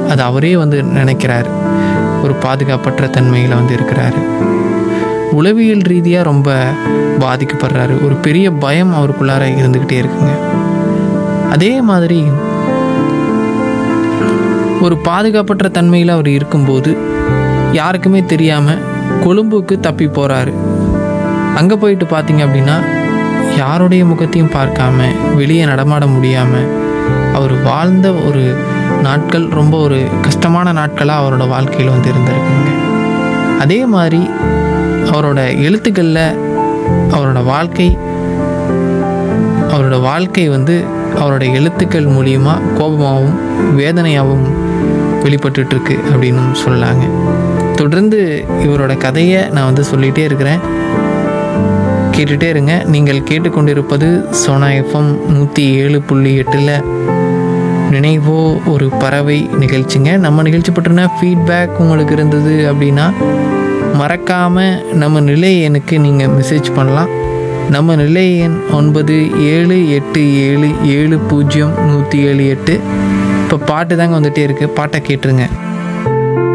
அது அவரே வந்து நினைக்கிறாரு ஒரு பாதுகாப்பற்ற தன்மையில் வந்து இருக்கிறாரு உளவியல் ரீதியாக ரொம்ப பாதிக்கப்படுறாரு ஒரு பெரிய பயம் அவருக்குள்ளார இருந்துக்கிட்டே இருக்குங்க அதே மாதிரி ஒரு பாதுகாப்பற்ற தன்மையில் அவர் இருக்கும்போது யாருக்குமே தெரியாமல் கொழும்புக்கு தப்பி போகிறாரு அங்கே போயிட்டு பார்த்தீங்க அப்படின்னா யாருடைய முகத்தையும் பார்க்காம வெளியே நடமாட முடியாமல் அவர் வாழ்ந்த ஒரு நாட்கள் ரொம்ப ஒரு கஷ்டமான நாட்களாக அவரோட வாழ்க்கையில் வந்து இருந்திருக்குங்க அதே மாதிரி அவரோட எழுத்துக்களில் அவரோட வாழ்க்கை அவரோட வாழ்க்கை வந்து அவரோட எழுத்துக்கள் மூலியமாக கோபமாகவும் வேதனையாகவும் வெளிப்பட்டுட்ருக்கு அப்படின்னு சொல்லலாங்க தொடர்ந்து இவரோட கதையை நான் வந்து சொல்லிகிட்டே இருக்கிறேன் கேட்டுகிட்டே இருங்க நீங்கள் கேட்டுக்கொண்டிருப்பது சோனா எஃப்எம் நூற்றி ஏழு புள்ளி எட்டில் நினைவோ ஒரு பறவை நிகழ்ச்சிங்க நம்ம நிகழ்ச்சி பற்றின ஃபீட்பேக் உங்களுக்கு இருந்தது அப்படின்னா மறக்காமல் நம்ம நிலை எண்ணுக்கு நீங்கள் மெசேஜ் பண்ணலாம் நம்ம நிலை எண் ஒன்பது ஏழு எட்டு ஏழு ஏழு பூஜ்ஜியம் நூற்றி ஏழு எட்டு இப்போ பாட்டு தாங்க வந்துகிட்டே இருக்குது பாட்டை கேட்டுருங்க